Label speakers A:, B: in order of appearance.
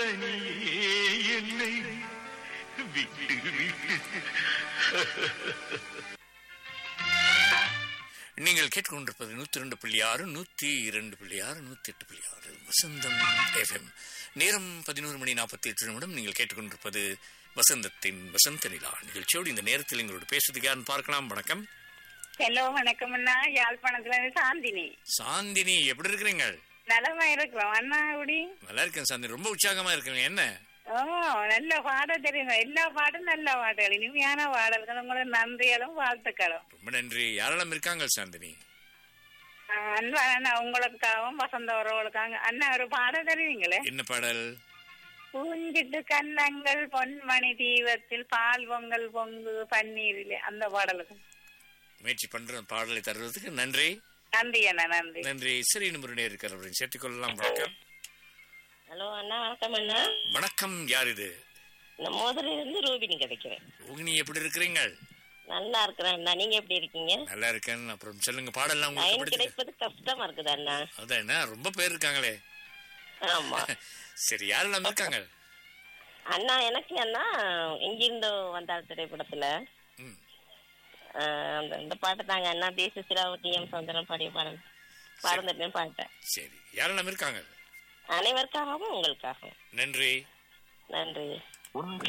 A: தனியே என்னை விட்டு விட்டு
B: நீங்கள் கேட்டுக்கொண்டிருப்பது நூத்தி ரெண்டு புள்ளி ஆறு நூத்தி இரண்டு புள்ளி ஆறு நூத்தி எட்டு புள்ளி ஆறு வசந்தம் எஃப்எம் நேரம் பதினோரு மணி நாற்பத்தி எட்டு நிமிடம் நீங்கள் கேட்டுக்கொண்டிருப்பது வசந்தத்தின் வசந்த நிலா நிகழ்ச்சியோடு இந்த நேரத்தில் எங்களோட பேசுறதுக்கு யாருன்னு பார்க்கலாம் வணக்கம்
C: ஹலோ வணக்கம் அண்ணா யாழ்ப்பாணத்துல இருந்து சாந்தினி
B: சாந்தினி எப்படி இருக்கிறீங்க
C: நலமா இருக்கிறோம் அண்ணா எப்படி
B: நல்லா இருக்கேன் சாந்தினி ரொம்ப உற்சாகமா இருக்கீங்க என்ன
C: ஓ நல்ல பாட தெரியுங்க எல்லா பாட்டும் நல்ல பாடல் இனிமையான பாடல்கள் உங்களுக்கு நன்றிகளும் வாழ்த்துக்களும்
B: ரொம்ப நன்றி யாரெல்லாம் இருக்காங்க சாந்தினி
C: ஆஹ் அன்பான அண்ணா உங்களுக்காகவும் வசந்த உறவுகளுக்காக அண்ணா ஒரு பாடல் தெரியுங்களே
B: என்ன பாடல்
C: பூஞ்சிட்டு கன்னங்கள் பொன்மணி தீபத்தில் பால் பொங்கல் பொங்கு பன்னீரிலே அந்த பாடலுக்கு
B: முயற்சி பண்ற பாடலை தருவதற்கு நன்றி
C: நன்றி அண்ணா நன்றி
B: நன்றி சரி இன்னும் நேர் அவரையும் சேர்த்துக்கொள்ளலாம் வணக்கம்
D: ஹலோ அண்ணா வணக்கம் அண்ணா
B: வணக்கம் யார் இது
D: நான் மோதிரில இருந்து ரூபினி கிடைக்கிறேன்
B: ரோகிணி எப்படி இருக்கிறீங்க
D: நல்லா இருக்கிறேன் அண்ணா நீங்க எப்படி இருக்கீங்க
B: நல்லா இருக்கேன் அப்புறம் சொல்லுங்க பாடலாம் உங்களுக்கு
D: லைன்
B: பிடிச்சது
D: கிடைப்பது கஷ்டமா இருக்குது அண்ணா
B: அதான் என்ன ரொம்ப பேர் இருக்காங்களே
D: ஆமா
B: சரி யாரெல்லாம் இருக்காங்க
D: அண்ணா எனக்கு அண்ணா எங்கிருந்தோ வந்தாள் திரைப்படத்துல
B: ம்.
D: ஆஹ், அந்த இந்த பாட்டு தாங்க அண்ணா தேச சிலாவட்டி எம் சந்திரன் பாடிய பாடல் பாடந்துட்டேன் பாட்டேன்
B: சரி யாரெல்லாம் இருக்காங்க
D: அனைவருக்காகவும் உங்களுக்காகவும்
B: நன்றி
D: நன்றி